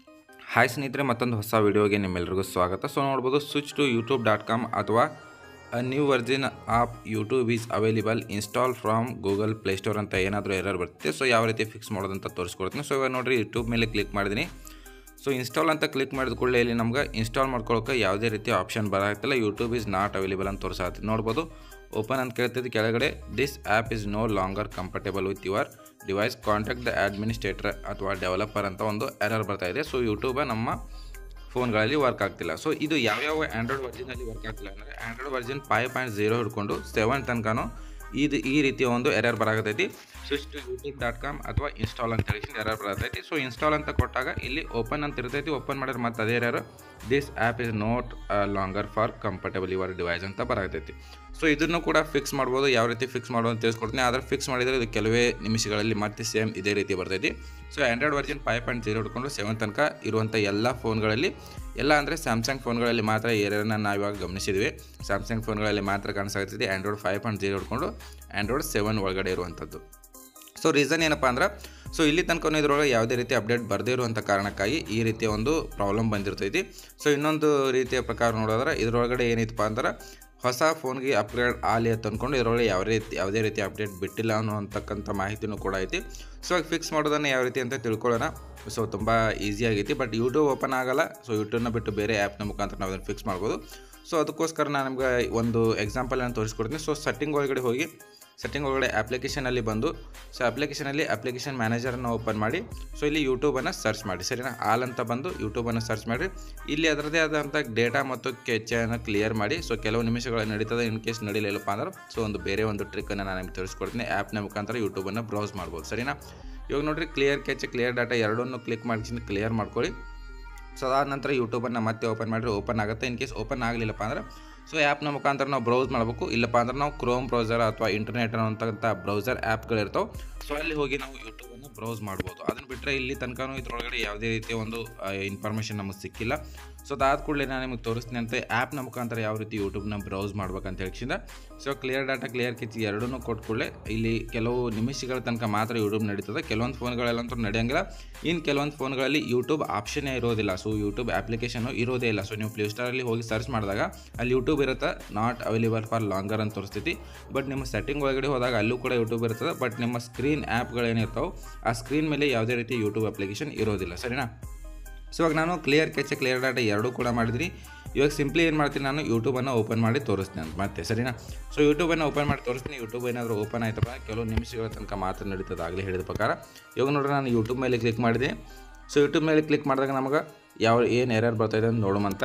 hi ಸ್ನೇಹಿತರೆ ಮತ್ತೊಂದು ಹೊಸ ವಿಡಿಯೋಗೆ ನಿಮ್ಮೆಲ್ಲರಿಗೂ ಸ್ವಾಗತ ಸೊ ನೋಡ್ಬೋದು switch to YouTube dot com ಅಥವಾ ಅ new version app YouTube is available install from Google play store ಅಂತ ಏನಾದರೂ ಎರರ್ ಬರುತ್ತೆ ಸೊ ಯಾವ ರೀತಿ ಫಿಕ್ಸ್ ಮಾಡೋದಂತ ತೋರಿಸ್ಕೊಡ್ತೀನಿ ಸೊ ಇವಾಗ ನೋಡಿರಿ ಯೂಟ್ಯೂಬ್ ಮೇಲೆ ಕ್ಲಿಕ್ ಮಾಡಿದ್ದೀನಿ ಸೊ ಇನ್ಸ್ಟಾಲ್ ಅಂತ ಕ್ಲಿಕ್ ಮಾಡಿದ ಕೂಡಲೇ ಇಲ್ಲಿ ನಮ್ಗೆ ಇನ್ಸ್ಟಾಲ್ ಮಾಡ್ಕೊಳ್ಳೋಕೆ ಯಾವುದೇ ರೀತಿ ಆಪ್ಷನ್ ಬರಾಗ್ತಿಲ್ಲ ಯೂಟ್ಯೂಬ್ ಈಸ್ ನಾಟ್ ಅವೈಲೇಬಲ್ ಅಂತ ತೋರಿಸಾಗ್ತದೆ ನೋಡ್ಬೋದು ಓಪನ್ ಅಂತ ಕೇಳ್ತಿದ್ದು ಕೆಳಗಡೆ this app is no longer comfortable with your device contact the administrator ಅಥವಾ ಡೆವಲಪರ್ ಅಂತ ಒಂದು ಎರರ್ ಬರ್ತಾ ಇದೆ ಸೊ ಯೂಟ್ಯೂಬ ನಮ್ಮ ಫೋನ್ಗಳಲ್ಲಿ ವರ್ಕ್ ಆಗ್ತಿಲ್ಲ ಸೊ ಇದು ಯಾವ್ಯಾವ ಆ್ಯಂಡ್ರಾಯ್ಡ್ ವರ್ಜಿನಲ್ಲಿ ವರ್ಕ್ ಆಗ್ತಿಲ್ಲ ಅಂದರೆ Android version five point zero ಹಿಡ್ಕೊಂಡು ಸೆವೆನ್ ತನಕನೂ ಇದು ಈ ರೀತಿಯ ಒಂದು ಎರರ್ ಬರಾಕತೈತಿ switch to YouTube dot com ಅಥವಾ ಇನ್ಸ್ಟಾಲ್ ಅಂತ ಹೇಳಿ ಎರರ್ ಬರತೈತಿ ಸೊ ಇನ್ಸ್ಟಾಲ್ ಅಂತ ಕೊಟ್ಟಾಗ ಇಲ್ಲಿ ಓಪನ್ ಅಂತ ಇರ್ತೈತಿ ಓಪನ್ ಮಾಡಿದ್ರೆ ಮತ್ತೆ ಅದೇ error this app is not longer for comfortable your device ಅಂತ ಬರಾಕತೈತಿ ಸೊ ಇದನ್ನು ಕೂಡ ಫಿಕ್ಸ್ ಮಾಡ್ಬೋದು ಯಾವ ರೀತಿ ಫಿಕ್ಸ್ ಮಾಡೋದು ಅಂತ ತಿಳಿಸ್ಕೊಡ್ತೀನಿ ಆದರೆ ಫಿಕ್ಸ್ ಮಾಡಿದರೆ ಇದು ಕೆಲವೇ ನಿಮಿಷಗಳಲ್ಲಿ ಮತ್ತೆ ಸೇಮ್ ಇದೇ ರೀತಿ ಬರ್ತೈತಿ so Android version five point zero ಹಿಡ್ಕೊಂಡು ಸೆವೆನ್ ತನಕ ಇರುವಂಥ ಎಲ್ಲ ಫೋನ್ಗಳಲ್ಲಿ ಎಲ್ಲ ಅಂದರೆ ಸ್ಯಾಮ್ಸಂಗ್ ಫೋನ್ಗಳಲ್ಲಿ ಮಾತ್ರ ಏರನ್ನು ನಾವು ಇವಾಗ ಗಮನಿಸಿದ್ವಿ ಸ್ಯಾಮ್ಸಂಗ್ ಫೋನ್ಗಳಲ್ಲಿ ಮಾತ್ರ ಕಾಣಿಸಾಗ್ತಿದೆ ಆ್ಯಂಡ್ರಾಯ್ಡ್ ಫೈವ್ ಪಾಯಿಂಟ್ ಜೀರೋ ಹಿಡ್ಕೊಂಡು ಆ್ಯಂಡ್ರಾಯ್ಡ್ ಸೆವೆನ್ ಒಳಗಡೆ ಇರುವಂಥದ್ದು ಸೊ ರೀಸನ್ ಏನಪ್ಪ ಅಂದ್ರೆ ಸೊ ಇಲ್ಲಿ ತನಕ ಇದರೊಳಗೆ ಯಾವುದೇ ರೀತಿ ಅಪ್ಡೇಟ್ ಬರದೇ ಇರುವಂಥ ಕಾರಣಕ್ಕಾಗಿ ಈ ರೀತಿಯ ಒಂದು ಪ್ರಾಬ್ಲಮ್ ಬಂದಿರ್ತೈತಿ ಸೊ ಇನ್ನೊಂದು ರೀತಿಯ ಪ್ರಕಾರ ನೋಡಿದ್ರೆ ಇದರೊಳಗಡೆ ಏನಿತ್ತಪ್ಪ ಅಂದ್ರೆ ಹೊಸ ಫೋನ್ಗೆ ಅಪ್ಗ್ರೇಡ್ ಆಗಲಿ ಅಂತ ಅಂದ್ಕೊಂಡು ಇದರೊಳಗೆ ಯಾವ ರೀತಿ ಯಾವುದೇ ರೀತಿ ಅಪ್ಡೇಟ್ ಬಿಟ್ಟಿಲ್ಲ ಅನ್ನುವಂತಕ್ಕಂಥ ಮಾಹಿತಿನೂ ಕೂಡ ಐತಿ ಸೊ ಈಗ ಫಿಕ್ಸ್ ಮಾಡೋದನ್ನು ಯಾವ ರೀತಿ ಅಂತ ತಿಳ್ಕೊಳ್ಳೋಣ ಸೊ ತುಂಬ ಈಸಿ ಆಗೈತಿ ಬಟ್ ಯೂಟ್ಯೂಬ್ ಓಪನ್ ಆಗಲ್ಲ ಸೊ ಯೂಟ್ಯೂಬ್ನ ಬಿಟ್ಟು ಬೇರೆ ಆ್ಯಪ್ನ ಮುಖಾಂತರ ನಾವು ಅದನ್ನು ಫಿಕ್ಸ್ ಮಾಡ್ಬೋದು ಸೊ ಅದಕ್ಕೋಸ್ಕರ ನಾನು ನಿಮ್ಗೆ ಒಂದು ಎಕ್ಸಾಂಪಲನ್ನು ತೋರಿಸ್ಕೊಡ್ತೀನಿ ಸೊ ಸೆಟ್ಟಿಂಗ್ ಒಳಗಡೆ ಹೋಗಿ ಸೆಟ್ಟಿಂಗ್ ಒಳಗಡೆ ಅಪ್ಲಿಕೇಶನಲ್ಲಿ ಬಂದು ಸೊ ಅಪ್ಲಿಕೇಶನಲ್ಲಿ ಅಪ್ಲಿಕೇಶನ್ ಮ್ಯಾನೇಜರನ್ನು ಓಪನ್ ಮಾಡಿ ಸೊ ಇಲ್ಲಿ ಯೂಟ್ಯೂಬನ್ನು ಸರ್ಚ್ ಮಾಡಿ ಸರಿನಾ ಆಲ್ ಅಂತ ಬಂದು ಯೂಟ್ಯೂಬನ್ನು ಸರ್ಚ್ ಮಾಡಿ ಇಲ್ಲಿ ಅದರದೇ ಆದಂಥ ಡೇಟಾ ಮತ್ತು ಕೆಚ್ಚನ್ನು ಕ್ಲಿಯರ್ ಮಾಡಿ ಸೊ ಕೆಲವು ನಿಮಿಷಗಳು ನಡೀತದೆ ಇನ್ ಕೇಸ್ ನಡೀಲಿಲ್ಲಪ್ಪ ಅಂದ್ರೆ ಸೊ ಒಂದು ಬೇರೆ ಒಂದು ಟ್ರಿಕ್ಕನ್ನು ನಾನು ನಿಮ್ಗೆ ತಿಳಿಸ್ಕೊಡ್ತೀನಿ ಆ್ಯಪ್ನ ಮುಖಾಂತರ ಯೂಟ್ಯೂಬನ್ನು ಬ್ರೌಸ್ ಮಾಡ್ಬೋದು ಸರಿನಾ ಇವಾಗ ನೋಡಿರಿ ಕ್ಲಿಯರ್ ಕೆಚ್ ಕ್ಲಿಯರ್ ಡಾಟಾ ಎರಡನ್ನೂ ಕ್ಲಿಕ್ ಮಾಡಿ ಕ್ಲಿಯರ್ ಮಾಡ್ಕೊಳ್ಳಿ ಸೊ ಅದಾದ ನಂತರ ಯೂಟ್ಯೂಬನ್ನು ಮತ್ತೆ ಓಪನ್ ಮಾಡಿದ್ರೆ ಓಪನ್ ಆಗುತ್ತೆ ಇನ್ ಕೇಸ್ ಓಪನ್ ಆಗಲಿಲ್ಲಪ್ಪ ಅಂದ್ರೆ ಸೊ ಆ್ಯಪ್ನ ಮುಖಾಂತರ ನಾವು ಬ್ರೌಸ್ ಮಾಡಬೇಕು ಇಲ್ಲಪ್ಪ ಅಂದ್ರೆ ನಾವು ಕ್ರೋಮ್ ಬ್ರೌಸರ್ ಅಥವಾ ಇಂಟರ್ನೆಟ್ ಅನ್ನೋಂಥ ಬ್ರೌಸರ್ ಆ್ಯಪ್ಗಳಿರ್ತಾವೆ ಸೊ ಅಲ್ಲಿ ಹೋಗಿ ನಾವು ಯೂಟ್ಯೂಬನ್ನು ಬ್ರೌಸ್ ಮಾಡ್ಬೋದು ಅದನ್ನು ಬಿಟ್ಟರೆ ಇಲ್ಲಿ ತನಕನೂ ಇದ್ರೊಳಗಡೆ ಯಾವುದೇ ರೀತಿಯ ಒಂದು ಇನ್ಫಾರ್ಮೇಷನ್ ನಮಗೆ ಸಿಕ್ಕಿಲ್ಲ ಸೊ ಅದಾದ ಕೂಡಲೇ ನಾನು ನಿಮಗೆ ತೋರಿಸ್ತೀನಿ ಅಂತ ಆ್ಯಪ್ನ ಮುಖಾಂತರ ಯಾವ ರೀತಿ ಯೂಟ್ಯೂಬ್ನ ಬ್ರೌಸ್ ಮಾಡ್ಬೇಕಂತ ಹೇಳಿಸಿದ so clear data clear cache ಎರಡನ್ನೂ ಕೊಟ್ಟು ಕೂಡಲೇ ಇಲ್ಲಿ ಕೆಲವು ನಿಮಿಷಗಳ ತನಕ ಮಾತ್ರ ಯೂಟ್ಯೂಬ್ ನಡೀತದೆ ಕೆಲವೊಂದು ಫೋನ್ಗಳಲ್ಲಂತೂ ನಡೆಯಂಗಿಲ್ಲ ಇನ್ನು ಕೆಲವೊಂದು ಫೋನ್ಗಳಲ್ಲಿ ಯೂಟ್ಯೂಬ್ ಆಪ್ಷನ್ನೇ ಇರೋದಿಲ್ಲ ಸೊ ಯೂಟ್ಯೂಬ್ ಅಪ್ಲಿಕೇಶನು ಇರೋದೇ ಇಲ್ಲ ಸೊ ನೀವು ಪ್ಲೇಸ್ಟೋರಲ್ಲಿ ಹೋಗಿ ಸರ್ಚ್ ಮಾಡಿದಾಗ ಅಲ್ಲಿ ಯೂಟ್ಯೂಬ್ ಇರುತ್ತೆ ನಾಟ್ ಅವೈಲೇಬಲ್ ಫಾರ್ ಲಾಂಗರ್ ಅಂತ ತೋರಿಸ್ತೈತಿ ಬಟ್ ನಿಮ್ಮ ಸೆಟ್ಟಿಂಗ್ ಒಳಗಡೆ ಹೋದಾಗ ಅಲ್ಲೂ ಕೂಡ ಯೂಟ್ಯೂಬ್ ಇರ್ತದೆ ಬಟ್ ನಿಮ್ಮ ಸ್ಕ್ರೀನ್ ಆ್ಯಪ್ಗಳೇನಿರ್ತಾವೆ ಆ ಸ್ಕ್ರೀನ್ ಮೇಲೆ ಯಾವುದೇ ರೀತಿ ಯೂಟ್ಯೂಬ್ ಅಪ್ಲಿಕೇಶನ್ ಇರೋದಿಲ್ಲ ಸರಿನಾ ಸೊ ಇವಾಗ ನಾನು ಕ್ಲಿಯರ್ ಕೆಚ್ ಕ್ಲಿಯರ್ ಡಾಟಾ ಎರಡೂ ಕೂಡ ಮಾಡಿದ್ರಿ ಇವಾಗ ಸಿಂಪ್ಲಿ ಏನು ಮಾಡ್ತೀನಿ ನಾನು ಯೂಟ್ಯೂಬನ್ನು ಓಪನ್ ಮಾಡಿ ತೋರಿಸ್ತೀನಿ ಅಂತ ಮತ್ತೆ ಸರಿನಾ ಸೊ ಯೂಟ್ಯೂಬನ್ನು ಓಪನ್ ಮಾಡಿ ತೋರಿಸ್ತೀನಿ ಯೂಟ್ಯೂಬ್ ಏನಾದರೂ ಓಪನ್ ಆಯ್ತಪ್ಪ ಕೆಲವು ನಿಮಿಷಗಳ ತನಕ ಮಾತ್ರ ನಡೀತದೆ ಆಗಲೇ ಹೇಳಿದ ಪ್ರಕಾರ ಇವಾಗ ನೋಡ್ರಿ ನಾನು ಯೂಟ್ಯೂಬ್ ಮೇಲೆ ಕ್ಲಿಕ್ ಮಾಡಿದೆ ಸೊ ಯೂಟ್ಯೂಬ್ ಮೇಲೆ ಕ್ಲಿಕ್ ಮಾಡಿದಾಗ ನಮಗೆ ಯಾವ ಏನು ಎರರ್ ಬರ್ತಾಯಿದೆ ಅಂತ ನೋಡುವಂತ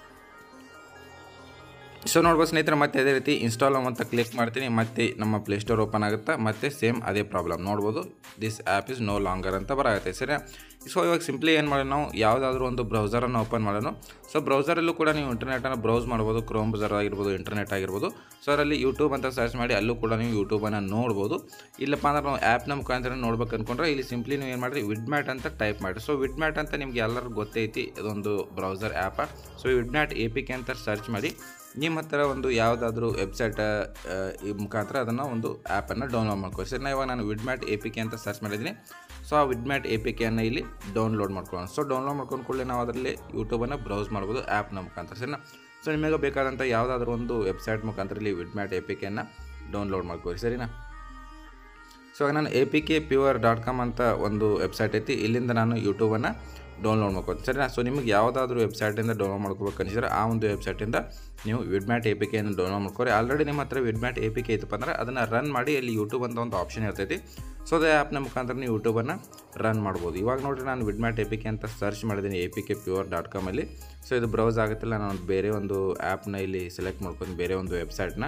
ಸೊ ನೋಡ್ಬೋದು ಸ್ನೇಹಿತರೆ ಮತ್ತೆ ಅದೇ ರೀತಿ ಇನ್ಸ್ಟಾಲ್ ಅಂತ ಕ್ಲಿಕ್ ಮಾಡ್ತೀನಿ ಮತ್ತೆ ನಮ್ಮ ಪ್ಲೇಸ್ಟೋರ್ ಓಪನ್ ಆಗುತ್ತೆ ಮತ್ತೆ ಸೇಮ್ ಅದೇ ಪ್ರಾಬ್ಲಮ್ ನೋಡ್ಬೋದು this app is no longer ಅಂತ ಬರಾಗುತ್ತೆ ಸರಿ ಸೊ ಇವಾಗ ಸಿಂಪ್ಲಿ ಏನು ಮಾಡೋಣ ನಾವು ಯಾವುದಾದ್ರೂ ಒಂದು ಬ್ರೌಸರನ್ನು ಓಪನ್ ಮಾಡೋಣ ಸೊ ಬ್ರೌಸರಲ್ಲೂ ಕೂಡ ನೀವು ಇಂಟರ್ನೆಟನ್ನು ಬ್ರೌಸ್ ಮಾಡ್ಬೋದು ಕ್ರೋಮ್ ಬ್ರೌಸರ್ ಆಗಿರ್ಬೋದು ಇಂಟರ್ನೆಟ್ ಆಗಿರ್ಬೋದು ಸೊ ಅದರಲ್ಲಿ ಯೂಟ್ಯೂಬ್ ಅಂತ ಸರ್ಚ್ ಮಾಡಿ ಅಲ್ಲೂ ಕೂಡ ನೀವು ಯೂಟ್ಯೂಬನ್ನು ನೋಡ್ಬೋದು ಇಲ್ಲಪ್ಪ ಅಂದ್ರೆ ನಾವು ಆ್ಯಪ್ನ ಮುಖಾಂತರ ನೋಡ್ಬೇಕು ಅಂದ್ಕೊಂಡ್ರೆ ಇಲ್ಲಿ ಸಿಂಪ್ಲಿ ನೀವು ಏನು ಮಾಡಿರಿ ವಿಡ್ಮ್ಯಾಟ್ ಅಂತ ಟೈಪ್ ಮಾಡಿ ಸೊ ವಿಡ್ಮ್ಯಾಟ್ ಅಂತ ನಿಮ್ಗೆ ಎಲ್ಲರಿಗೂ ಗೊತ್ತೈತಿ ಇದೊಂದು browser app so Vidmate A P K ಅಂತ ಸರ್ಚ್ ಮಾಡಿ ನಿಮ್ಮ ಹತ್ರ ಒಂದು ಯಾವುದಾದ್ರೂ ವೆಬ್ಸೈಟ್ ಈ ಮುಖಾಂತರ ಅದನ್ನು ಒಂದು ಆ್ಯಪನ್ನು ಡೌನ್ಲೋಡ್ ಮಾಡ್ಕೊಳ್ಳಿ ಸರಿ ಇವಾಗ ನಾನು ವಿಡ್ಮ್ಯಾಟ್ ಎ ಪಿ ಕೆ ಅಂತ ಸರ್ಚ್ ಮಾಡಿದ್ದೀನಿ ಸೊ ಆ ವಿಡ್ಮ್ಯಾಟ್ ಎ ಪಿ ಕೆಯನ್ನು ಇಲ್ಲಿ ಡೌನ್ಲೋಡ್ ಮಾಡ್ಕೊಳ್ಳೋಣ ಸೊ ಡೌನ್ಲೋಡ್ ಮಾಡ್ಕೊಂಡು ಕೂಡಲೇ ನಾವು ಅದರಲ್ಲಿ ಯೂಟ್ಯೂಬನ್ನು ಬ್ರೌಸ್ ಮಾಡ್ಬೋದು ಆ್ಯಪ್ನ ಮುಖಾಂತರ ಸರಿನಾ ಸೊ ನಿಮಗೆ ಬೇಕಾದಂಥ ಯಾವುದಾದ್ರೂ ಒಂದು ವೆಬ್ಸೈಟ್ ಮುಖಾಂತರ ಇಲ್ಲಿ ವಿಡ್ಮ್ಯಾಟ್ ಎ ಪಿ ಕೆಯನ್ನು ಡೌನ್ಲೋಡ್ ಮಾಡ್ಕೊಳ್ಳಿ ಸರಿನಾ ಸೊ ನಾನು A P K pure dot com ಅಂತ ಒಂದು ವೆಬ್ಸೈಟ್ ಐತಿ ಇಲ್ಲಿಂದ ನಾನು ಯೂಟ್ಯೂಬನ್ನು ಡೌನ್ಲೋಡ್ ಮಾಡ್ಕೊತೀನಿ ಸರಿನಾ ಸೊ ನಿಮಗೆ ಯಾವುದಾದ್ರೂ ವೆಬ್ಸೈಟಿಂದ ಡೌನ್ಲೋಡ್ ಮಾಡ್ಕೋಬೇಕು ಅನಿಸಿದ್ರೆ ಆ ಒಂದು ವೆಬ್ಸೈಟಿಂದ ನೀವು ವಿಡ್ಮ್ಯಾಟ್ ಎ ಪಿ ಕೆಯನ್ನು ಡೌನ್ಲೋಡ್ ಮಾಡ್ಕೊರಿ ಆಲ್ರೆಡಿ ನಿಮ್ಮ ಹತ್ರ ವಿಡ್ಮ್ಯಾಟ್ ಎ ಪಿ ಕೆ ಐತಪ್ಪ ಅಂದ್ರೆ ಅದನ್ನು ರನ್ ಮಾಡಿ ಅಲ್ಲಿ ಯೂಟ್ಯೂಬ್ ಅಂತ ಒಂದು ಆಪ್ಷನ್ ಇರ್ತೈತಿ ಸೊ ಅದೇ ಆ್ಯಪ್ನ ಮುಖಾಂತರ ನೀವು ಯೂಟ್ಯೂಬನ್ನು ರನ್ ಮಾಡ್ಬೋದು ಇವಾಗ ನೋಡಿರಿ ನಾನು ವಿಡ್ಮ್ಯಾಟ್ ಎ ಪಿ ಕೆ ಅಂತ ಸರ್ಚ್ ಮಾಡಿದ್ದೀನಿ A P K pure dot ಕಾಮಲ್ಲಿ ಸೊ ಇದು ಬ್ರೌಸ್ ಆಗುತ್ತಿಲ್ಲ ನಾನು ಬೇರೆ ಒಂದು ಆ್ಯಪ್ನ ಇಲ್ಲಿ ಸೆಲೆಕ್ಟ್ ಮಾಡ್ಕೊಂಡು ಬೇರೆ ಒಂದು ವೆಬ್ಸೈಟ್ನ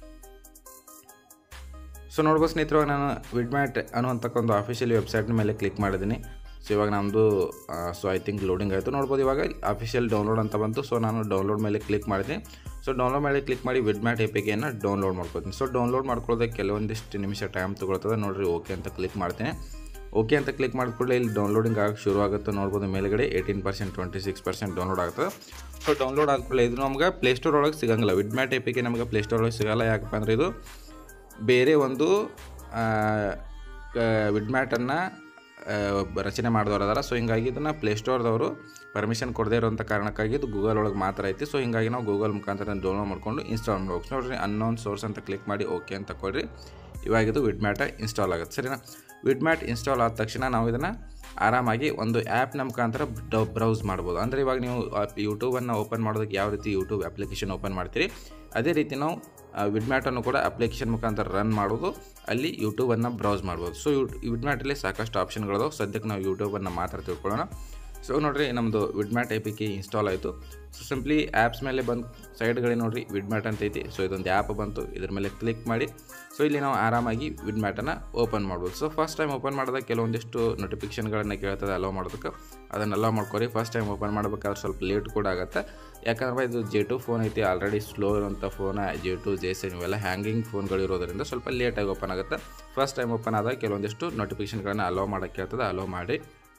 ಸೊ ನೋಡ್ಬೋದು ಸ್ನೇಹಿತರು ನಾನು ವಿಡ್ಮ್ಯಾಟ್ ಅನ್ನುವಂಥ ಒಂದು ಅಫಿಷಿಯಲ್ ವೆಬ್ಸೈಟ್ನ ಮೇಲೆ ಕ್ಲಿಕ್ ಮಾಡಿದ್ದೀನಿ ಸೊ ಇವಾಗ ನಮ್ಮದು ಸೊ ಐ ಥಿಂಕ್ ಲೋಡಿಂಗ್ ಆಯಿತು ನೋಡ್ಬೋದು ಇವಾಗ ಅಫಿಷಿಯಲ್ ಡೌನ್ಲೋಡ್ ಅಂತ ಬಂತು ಸೊ ನಾನು ಡೌನ್ಲೋಡ್ ಮೇಲೆ ಕ್ಲಿಕ್ ಮಾಡಿದ್ದೀನಿ ಸೊ ಡೌನ್ಲೋಡ್ ಮೇಲೆ ಕ್ಲಿಕ್ ಮಾಡಿ ವಿಡ್ಮ್ಯಾಟ್ ಎ ಪಿ ಕೆಯನ್ನು ಡೌನ್ಲೋಡ್ ಮಾಡ್ಕೊತೀನಿ ಸೊ ಡೌನ್ಲೋಡ್ ಮಾಡ್ಕೊಳ್ಳೋದಕ್ಕೆ ಕೆಲವೊಂದಿಷ್ಟು ನಿಮಿಷ ಟೈಮ್ ತೊಗೊಳ್ತದೆ ನೋಡಿರಿ ಓಕೆ ಅಂತ ಕ್ಲಿಕ್ ಮಾಡ್ತೀನಿ ಓಕೆ ಅಂತ ಕ್ಲಿಕ್ ಮಾಡಿದ ಕೂಡಲೇ ಇಲ್ಲಿ ಡೌನ್ಲೋಡಿಂಗ್ ಆಗಕ್ಕೆ ಶುರು ಆಗುತ್ತೆ ನೋಡ್ಬೋದು ಮೇಲ್ಗಡೆ eighteen percent twenty six percent download ಆಗ್ತದೆ ಸೊ ಡೌನ್ಲೋಡ್ ಆದ ಕೂಡಲೇ ಇದು ನಮ್ಗೆ ಪ್ಲೇಸ್ಟೋರ್ ಒಳಗೆ ಸಿಗಂಗಿಲ್ಲ ವಿಡ್ಮ್ಯಾಟ್ ಎ ಪಿ ಕೆ ನಮಗೆ ಪ್ಲೇಸ್ಟೋರ್ ಒಳಗೆ ಸಿಗಲ್ಲ ಯಾಕಪ್ಪ ಅಂದರೆ ಇದು ಬೇರೆ ಒಂದು ವಿಡ್ಮ್ಯಾಟನ್ನು ಆ, ರಚನೆ ಮಾಡಿದವ್ರು ಅದಾರ ಸೊ ಹಿಂಗಾಗಿ ಇದನ್ನು ಪ್ಲೇಸ್ಟೋರ್ದವರು ಪರ್ಮಿಷನ್ ಕೊಡದೇ ಇರೋಂಥ ಕಾರಣಕ್ಕಾಗಿ ಇದು ಗೂಗಲ್ ಒಳಗೆ ಮಾತ್ರ ಐತಿ ಸೊ ಹಿಂಗಾಗಿ ನಾವು ಗೂಗಲ್ ಮುಖಾಂತರ ಡೌನ್ಲೋಡ್ ಮಾಡ್ಕೊಂಡು ಇನ್ಸ್ಟಾಲ್ ಮಾಡ್ಬೇಕು ನೋಡ್ರಿ ಅನ್ನೋನ್ ಸೋರ್ಸ್ ಅಂತ ಕ್ಲಿಕ್ ಮಾಡಿ ಓಕೆ ಅಂತ ಕೊಡ್ರಿ ಇವಾಗ ಇದು ವಿಡ್ಮ್ಯಾಟ ಇನ್ಸ್ಟಾಲ್ ಆಗುತ್ತೆ ಸರಿನಾ ವಿಡ್ಮ್ಯಾಟ್ ಇನ್ಸ್ಟಾಲ್ ಆದ ತಕ್ಷಣ ನಾವು ಇದನ್ನು ಆರಾಮಾಗಿ ಒಂದು ಆ್ಯಪ್ನ ಮುಖಾಂತರ ಬ್ರೌಸ್ ಮಾಡ್ಬೋದು ಅಂದರೆ ಇವಾಗ ನೀವು ಯೂಟ್ಯೂಬನ್ನು ಓಪನ್ ಮಾಡೋದಕ್ಕೆ ಯಾವ ರೀತಿ ಯೂಟ್ಯೂಬ್ ಅಪ್ಲಿಕೇಶನ್ ಓಪನ್ ಮಾಡ್ತೀರಿ ಅದೇ ರೀತಿ ನಾವು ವಿಡ್ಮ್ಯಾಟನ್ನು ಕೂಡ ಅಪ್ಲಿಕೇಶನ್ ಮುಖಾಂತರ ರನ್ ಮಾಡೋದು ಅಲ್ಲಿ ಯೂಟ್ಯೂಬನ್ನು ಬ್ರೌಸ್ ಮಾಡ್ಬೋದು ಸೊ ಯೂ ವಿಡ್ಮ್ಯಾಟಲ್ಲಿ ಸಾಕಷ್ಟು ಆಪ್ಷನ್ಗಳಿದಾವೆ ಸದ್ಯಕ್ಕೆ ನಾವು ಯೂಟ್ಯೂಬನ್ನು ಮಾತ್ರ ತಿಳ್ಕೊಳ್ಳೋಣ ಸೊ ನೋಡಿರಿ ನಮ್ಮದು Vidmate A P K install ಆಯಿತು ಸೊ ಸಿಂಪ್ಲಿ ಆ್ಯಪ್ಸ್ ಮೇಲೆ ಬಂದು ಸೈಡ್ಗಳಿಗೆ ನೋಡಿರಿ ವಿಡ್ಮ್ಯಾಟ್ ಅಂತ ಐತಿ ಸೊ ಇದೊಂದು ಆ್ಯಪ್ ಬಂತು ಇದ್ರ ಮೇಲೆ ಕ್ಲಿಕ್ ಮಾಡಿ ಸೊ ಇಲ್ಲಿ ನಾವು ಆರಾಮಾಗಿ ವಿಡ್ಮ್ಯಾಟನ್ನು ಓಪನ್ ಮಾಡ್ಬೋದು ಸೊ ಫಸ್ಟ್ ಟೈಮ್ ಓಪನ್ ಮಾಡಿದಾಗ ಕೆಲವೊಂದಿಷ್ಟು ನೋಟಿಫಿಕೇಷನ್ಗಳನ್ನು ಕೇಳ್ತದೆ ಅಲೋ ಮಾಡೋದಕ್ಕೆ ಅದನ್ನು ಅಲೋ ಮಾಡ್ಕೊರಿ ಫಸ್ಟ್ ಟೈಮ್ ಓಪನ್ ಮಾಡ್ಬೇಕಾದ್ರೆ ಸ್ವಲ್ಪ ಲೇಟ್ ಕೂಡ ಆಗುತ್ತೆ ಯಾಕಂದ್ರೆ ಇದು ಜೆ ಟು ಫೋನ್ ಐತಿ ಆಲ್ರೆಡಿ ಸ್ಲೋ ಇರೋಂಥ phone J two J seven ಇವೆಲ್ಲ ಹ್ಯಾಂಗಿಂಗ್ ಫೋನ್ಗಳು ಇರೋದರಿಂದ ಸ್ವಲ್ಪ ಲೇಟಾಗಿ ಓಪನ್ ಆಗುತ್ತೆ ಫಸ್ಟ್ ಟೈಮ್ ಓಪನ್ ಆದಾಗ ಕೆಲವೊಂದಿಷ್ಟು ನೋಟಿಫಿಕೇಷನ್ಗಳನ್ನ ಅಲೋ ಮಾಡೋಕ್ಕೆ ಕೇಳ್ತದೆ ಅಲೋ ಮಾಡಿ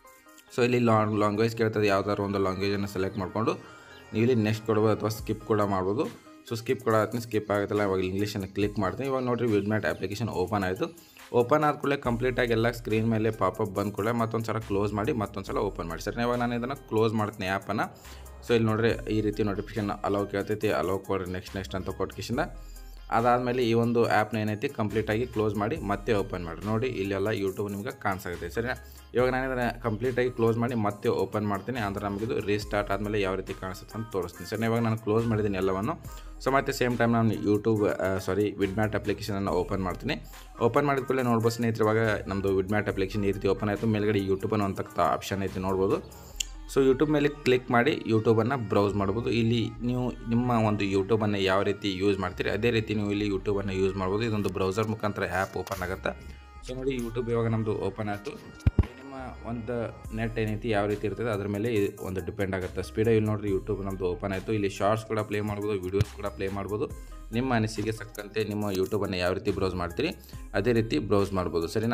ಸೊ ಇಲ್ಲಿ ಲಾಂಗ್ ಲಾಂಗ್ವೇಜ್ ಕೇಳ್ತದೆ ಯಾವ್ದಾದ್ರು ಒಂದು ಲಾಂಗ್ವೇಜನ್ನು ಸೆಲೆಕ್ಟ್ ಮಾಡಿಕೊಂಡು ನೀವು ಇಲ್ಲಿ ನೆಕ್ಸ್ಟ್ ಕೊಡ್ಬೋದು ಅಥವಾ ಸ್ಕಿಪ್ ಕೂಡ ಮಾಡ್ಬೋದು ಸೊ ಸ್ಕಿಪ್ ಕೂಡ ಆದ್ಮೇಲೆ ಸ್ಕಿಪ್ ಆಗುತ್ತಲ್ಲ ಇವಾಗ ಇಂಗ್ಲೀಷನ್ನು ಕ್ಲಿಕ್ ಮಾಡ್ತೀನಿ ಇವಾಗ ನೋಡಿರಿ ವಿಡ್ಮ್ಯಾಟ್ ಅಪ್ಲಿಕೇಶನ್ ಓಪನ್ ಆಯಿತು ಓಪನ್ ಆದ ಕೂಡಲೇ ಕಂಪ್ಲೀಟಾಗಿ ಎಲ್ಲ ಸ್ಕ್ರೀನ್ ಮೇಲೆ ಪಾಪಪ್ ಬಂದ ಕೂಡಲೇ ಮತ್ತೊಂದು ಸಲ ಕ್ಲೋಸ್ ಮಾಡಿ ಮತ್ತೊಂದು ಸಲ ಓಪನ್ ಮಾಡಿ ಸರಿ ಇವಾಗ ನಾನು ಇದನ್ನು ಕ್ಲೋಸ್ ಮಾಡ್ತೀನಿ ಆ್ಯಪನ್ನು ಸೊ ಇಲ್ಲಿ ನೋಡಿರಿ ಈ ರೀತಿ ನೋಟಿಫಿಕೇಶನ್ ಅಲೋ ಕೇಳ್ತೈತಿ ಅಲೋ ಕೊಡ್ರಿ ನೆಕ್ಸ್ಟ್ ನೆಕ್ಸ್ಟ್ ಅಂತ ಕೊಟ್ಕಿಸಿಂದ ಅದಾದಮೇಲೆ ಈ ಒಂದು ಆ್ಯಪ್ನ ಏನೈತಿ ಕಂಪ್ಲೀಟಾಗಿ ಕ್ಲೋಸ್ ಮಾಡಿ ಮತ್ತೆ ಓಪನ್ ಮಾಡಿ ನೋಡಿ ಇಲ್ಲೆಲ್ಲ ಯೂಟ್ಯೂಬ್ ನಿಮ್ಗೆ ಕಾಣಿಸಾಗುತ್ತೆ ಸರಿನಾ ಇವಾಗ ನಾನು ಇದನ್ನು ಕಂಪ್ಲೀಟಾಗಿ ಕ್ಲೋಸ್ ಮಾಡಿ ಮತ್ತೆ ಓಪನ್ ಮಾಡ್ತೀನಿ ಅಂದ್ರೆ ನಮಗಿದು ರೀಸ್ಟಾರ್ಟ್ ಆದಮೇಲೆ ಯಾವ ರೀತಿ ಕಾಣಿಸುತ್ತೆ ಅಂತ ತೋರಿಸ್ತೀನಿ ಸರಿ ಇವಾಗ ನಾನು ಕ್ಲೋಸ್ ಮಾಡಿದ್ದೀನಿ ಎಲ್ಲವನ್ನು ಸೊ ಮತ್ತೆ ಸೇಮ್ ಟೈಮ್ ನಾನು ಯೂಟ್ಯೂಬ್ ಸಾರಿ ವಿಡ್ಮ್ಯಾಟ್ ಅಪ್ಲಿಕೇಶನನ್ನು ಓಪನ್ ಮಾಡ್ತೀನಿ ಓಪನ್ ಮಾಡಿದ ಕೂಡಲೇ ನೋಡ್ಬೋದು ಸ್ನೇಹಿತರೆ ಇವಾಗ ನಮ್ಮದು ವಿಡ್ಮ್ಯಾಟ್ ಅಪ್ಲಿಕೇಶನ್ ಈ ರೀತಿ ಓಪನ್ ಆಯಿತು ಮೇಲ್ಗಡೆ ಯೂಟ್ಯೂಬ್ ಅನ್ನುವಂಥ ಆಪ್ಷನ್ ಐತಿ ನೋಡ್ಬೋದು ಸೊ ಯೂಟ್ಯೂಬ್ ಮೇಲೆ ಕ್ಲಿಕ್ ಮಾಡಿ ಯೂಟ್ಯೂಬನ್ನು ಬ್ರೌಸ್ ಮಾಡ್ಬೋದು ಇಲ್ಲಿ ನೀವು ನಿಮ್ಮ ಒಂದು ಯೂಟ್ಯೂಬನ್ನು ಯಾವ ರೀತಿ ಯೂಸ್ ಮಾಡ್ತೀರಿ ಅದೇ ರೀತಿ ನೀವು ಇಲ್ಲಿ ಯೂಟ್ಯೂಬನ್ನು ಯೂಸ್ ಮಾಡ್ಬೋದು ಇದೊಂದು ಬ್ರೌಸರ್ ಮುಖಾಂತರ ಆ್ಯಪ್ ಓಪನ್ ಆಗುತ್ತೆ ಸೊ ನೋಡಿ ಯೂಟ್ಯೂಬ್ ಇವಾಗ ನಮ್ಮದು ಓಪನ್ ಆಯಿತು ನಿಮ್ಮ ಒಂದು ನೆಟ್ ಏನೈತಿ ಯಾವ ರೀತಿ ಇರ್ತದೆ ಅದ್ರ ಮೇಲೆ ಇದು ಒಂದು ಡಿಪೆಂಡ್ ಆಗುತ್ತೆ ಸ್ಪೀಡ ಇಲ್ಲಿ ನೋಡಿರಿ ಯೂಟ್ಯೂಬ್ ನಮ್ಮದು ಓಪನ್ ಆಯಿತು ಇಲ್ಲಿ ಶಾರ್ಟ್ಸ್ ಕೂಡ ಪ್ಲೇ ಮಾಡ್ಬೋದು ವೀಡಿಯೋಸ್ ಕೂಡ ಪ್ಲೇ ಮಾಡ್ಬೋದು ನಿಮ್ಮ ಅನಿಸಿಕೆ ಸಕ್ಕಂತೆ ನಿಮ್ಮ ಯೂಟ್ಯೂಬನ್ನು ಯಾವ ರೀತಿ ಬ್ರೌಸ್ ಮಾಡ್ತೀರಿ ಅದೇ ರೀತಿ ಬ್ರೌಸ್ ಮಾಡ್ಬೋದು ಸರಿನಾ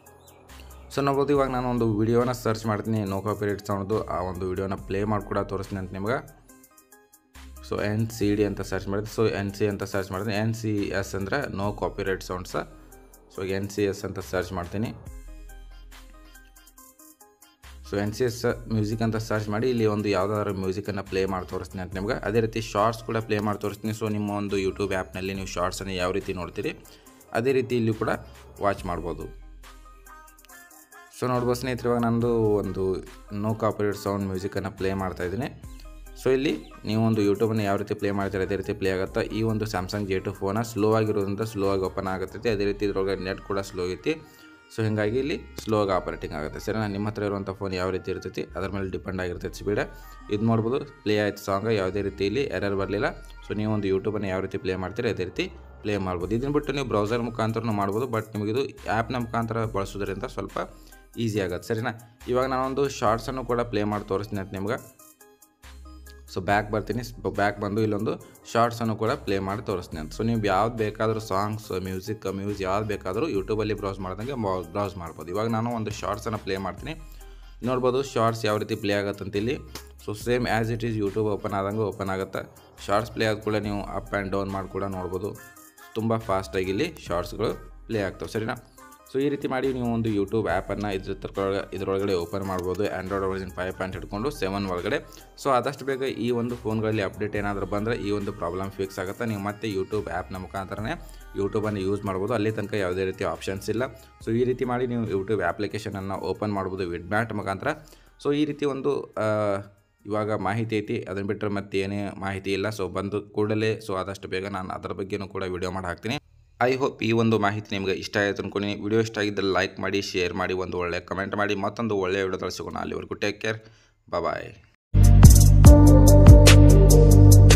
ಸೊ ನೋಡ್ಬೋದು ಇವಾಗ ನಾನು ಒಂದು ವಿಡಿಯೋನ ಸರ್ಚ್ ಮಾಡ್ತೀನಿ ನೋ ಕಾಪಿರೇಟ್ ಸೌಂಡ್ದು ಆ ಒಂದು ವಿಡಿಯೋನ ಪ್ಲೇ ಮಾಡಿ ಕೂಡ ತೋರಿಸ್ತೀನಿ ಅಂತ ನಿಮ್ಗೆ ಸೊ ಎನ್ ಸಿ ಡಿ ಅಂತ ಸರ್ಚ್ ಮಾಡಿದೆ ಸೊ ಎನ್ ಸಿ ಅಂತ ಸರ್ಚ್ ಮಾಡ್ತೀನಿ ಎನ್ ಸಿ ಎಸ್ ಅಂದರೆ no copyright sounds so N C S ಅಂತ ಸರ್ಚ್ ಮಾಡ್ತೀನಿ so N C S music ಅಂತ ಸರ್ಚ್ ಮಾಡಿ ಇಲ್ಲಿ ಒಂದು ಯಾವುದಾದ್ರು ಮ್ಯೂಸಿಕನ್ನು ಪ್ಲೇ ಮಾಡಿ ತೋರಿಸ್ತೀನಿ ಅಂತ ನಿಮ್ಗೆ ಅದೇ ರೀತಿ ಶಾರ್ಟ್ಸ್ ಕೂಡ ಪ್ಲೇ ಮಾಡಿ ತೋರಿಸ್ತೀನಿ ಸೊ ನಿಮ್ಮ ಒಂದು ಯೂಟ್ಯೂಬ್ ಆ್ಯಪ್ನಲ್ಲಿ ನೀವು ಶಾರ್ಟ್ಸನ್ನು ಯಾವ ರೀತಿ ನೋಡ್ತೀರಿ ಅದೇ ರೀತಿ ಇಲ್ಲಿ ಕೂಡ ವಾಚ್ ಮಾಡ್ಬೋದು ಸೊ ನೋಡ್ಬೋದು ಸ್ನೇಹಿತರೆ ಇವಾಗ ನಂದು ಒಂದು ನೋ ಕಾಪರೇಟ್ ಸೌಂಡ್ ಮ್ಯೂಸಿಕನ್ನು ಪ್ಲೇ ಮಾಡ್ತಾ ಇದ್ದೀನಿ ಸೊ ಇಲ್ಲಿ ನೀವು ಒಂದು ಯೂಟ್ಯೂಬನ್ನು ಯಾವ ರೀತಿ ಪ್ಲೇ ಮಾಡ್ತೀರಿ ಅದೇ ರೀತಿ ಪ್ಲೇ ಆಗುತ್ತೆ ಈ ಒಂದು Samsung J two phone slow ಆಗಿರೋದ್ರಿಂದ ಸ್ಲೋ ಆಗಿ ಓಪನ್ ಆಗುತ್ತೈತಿ ಅದೇ ರೀತಿ ಇದ್ರೊಳಗೆ ನೆಟ್ ಕೂಡ ಸ್ಲೋ ಐತಿ ಸೊ ಹೀಗಾಗಿ ಇಲ್ಲಿ ಸ್ಲೋ ಆಗಿ ಆಪರೇಟಿಂಗ್ ಆಗುತ್ತೆ ಸರಿ ನಿಮ್ಮ ಹತ್ರ ಇರುವಂಥ ಫೋನ್ ಯಾವ ರೀತಿ ಇರ್ತೈತಿ ಅದ್ರ ಮೇಲೆ ಡಿಪೆಂಡ್ ಆಗಿರ್ತೈತಿ ಸ್ಪೀಡ ಇದು ನೋಡ್ಬೋದು ಪ್ಲೇ ಆಯ್ತು ಸಾಂಗ್ ಯಾವುದೇ ರೀತಿ ಇಲ್ಲಿ ಎರರ್ ಬರಲಿಲ್ಲ ಸೊ ನೀವು ಒಂದು ಯೂಟ್ಯೂಬನ್ನು ಯಾವ ರೀತಿ ಪ್ಲೇ ಮಾಡ್ತೀರಿ ಅದೇ ರೀತಿ ಪ್ಲೇ ಮಾಡ್ಬೋದು ಇದನ್ನು ಬಿಟ್ಟು ನೀವು ಬ್ರೌಸರ್ ಮುಖಾಂತರನೂ ಮಾಡ್ಬೋದು ಬಟ್ ನಿಮಗಿದು ಆ್ಯಪ್ನ ಮುಖಾಂತರ ಬಳಸೋದ್ರಿಂದ ಸ್ವಲ್ಪ ಈಸಿ ಆಗುತ್ತೆ ಸರಿನಾ ಇವಾಗ ನಾನೊಂದು ಶಾರ್ಟ್ಸನ್ನು ಕೂಡ ಪ್ಲೇ ಮಾಡಿ ತೋರಿಸ್ತೀನಿ ಅಂತ ನಿಮ್ಗೆ ಸೊ ಬ್ಯಾಕ್ ಬರ್ತೀನಿ ಬ್ಯಾಕ್ ಬಂದು ಇಲ್ಲೊಂದು ಶಾರ್ಟ್ಸನ್ನು ಕೂಡ ಪ್ಲೇ ಮಾಡಿ ತೋರಿಸ್ತೀನಿ ಅಂತ ಸೊ ನೀವು ಯಾವ್ದು ಬೇಕಾದರೂ ಸಾಂಗ್ಸ್ ಮ್ಯೂಸಿಕ್ ಮ್ಯೂಸ್ ಯಾವ್ದು ಬೇಕಾದರೂ ಯೂಟ್ಯೂಬಲ್ಲಿ ಬ್ರೌಸ್ ಮಾಡ್ದಂಗೆ ಬ್ರೌಸ್ ಮಾಡ್ಬೋದು ಇವಾಗ ನಾನು ಒಂದು ಶಾರ್ಟ್ಸನ್ನು ಪ್ಲೇ ಮಾಡ್ತೀನಿ ನೋಡ್ಬೋದು ಶಾರ್ಟ್ಸ್ ಯಾವ ರೀತಿ ಪ್ಲೇ ಆಗುತ್ತೆ ಇಲ್ಲಿ so same as it is YouTube open ಆದಂಗೆ ಓಪನ್ ಆಗುತ್ತೆ ಶಾರ್ಟ್ಸ್ ಪ್ಲೇ ಆದ ಕೂಡ ನೀವು ಅಪ್ ಆ್ಯಂಡ್ ಡೌನ್ ಮಾಡಿ ಕೂಡ ನೋಡ್ಬೋದು ತುಂಬ ಫಾಸ್ಟಾಗಿ ಇಲ್ಲಿ ಶಾರ್ಟ್ಸ್ಗಳು ಪ್ಲೇ ಆಗ್ತವೆ ಸರಿನಾ ಸೊ ಈ ರೀತಿ ಮಾಡಿ ನೀವು ಒಂದು ಯೂಟ್ಯೂಬ್ ಆ್ಯಪನ್ನು ಇದ್ರ ತರೊಳಗೆ ಇದರೊಳಗಡೆ ಓಪನ್ ಮಾಡ್ಬೋದು ಆ್ಯಂಡ್ರಾಯ್ಡ್ ವರ್ಜನ್ ಫೈವ್ ಪಾಯಿಂಟ್ ಹಿಡ್ಕೊಂಡು ಸೆವೆನ್ ಒಳಗಡೆ ಸೊ ಆದಷ್ಟು ಬೇಗ ಈ ಒಂದು ಫೋನ್ಗಳಲ್ಲಿ ಅಪ್ಡೇಟ್ ಏನಾದರೂ ಬಂದರೆ ಈ ಒಂದು ಪ್ರಾಬ್ಲಮ್ ಫಿಕ್ಸ್ ಆಗುತ್ತೆ ನೀವು ಮತ್ತೆ ಯೂಟ್ಯೂಬ್ ಆ್ಯಪ್ನ ಮುಖಾಂತರನೇ ಯೂಟ್ಯೂಬನ್ನು ಯೂಸ್ ಮಾಡ್ಬೋದು ಅಲ್ಲಿ ತನಕ ಯಾವುದೇ ರೀತಿ ಆಪ್ಷನ್ಸ್ ಇಲ್ಲ ಸೊ ಈ ರೀತಿ ಮಾಡಿ ನೀವು ಯೂಟ್ಯೂಬ್ ಆ್ಯಪ್ಲಿಕೇಶನನ್ನು ಓಪನ್ ಮಾಡ್ಬೋದು ವಿಡ್ಮ್ಯಾಟ್ ಮುಖಾಂತರ ಸೊ ಈ ರೀತಿ ಒಂದು ಆ, ಇವಾಗ ಮಾಹಿತಿ ಐತಿ ಅದನ್ನು ಬಿಟ್ಟರೆ ಮತ್ತೆ ಏನೇ ಮಾಹಿತಿ ಇಲ್ಲ ಸೊ ಬಂದು ಕೂಡಲೇ ಸೊ ಆದಷ್ಟು ಬೇಗ ನಾನು ಅದರ ಬಗ್ಗೆನೂ ಕೂಡ ವಿಡಿಯೋ ಮಾಡಿ ಹಾಕ್ತೀನಿ ಐ ಹೋಪ್ ಈ ಒಂದು ಮಾಹಿತಿ ನಿಮಗೆ ಇಷ್ಟ ಆಯಿತು ಅನ್ಕೊಂಡು ವಿಡಿಯೋ ಇಷ್ಟ ಆಗಿದ್ದಲ್ಲಿ ಲೈಕ್ ಮಾಡಿ ಶೇರ್ ಮಾಡಿ ಒಂದು ಒಳ್ಳೆ ಕಮೆಂಟ್ ಮಾಡಿ ಮತ್ತೊಂದು ಒಳ್ಳೆಯ ವಿಡಿಯೋದಲ್ಲಿ ಸಿಗೋಣ ಅಲ್ಲಿವರೆಗೂ ಟೇಕ್ ಕೇರ್ ಬಾಯ್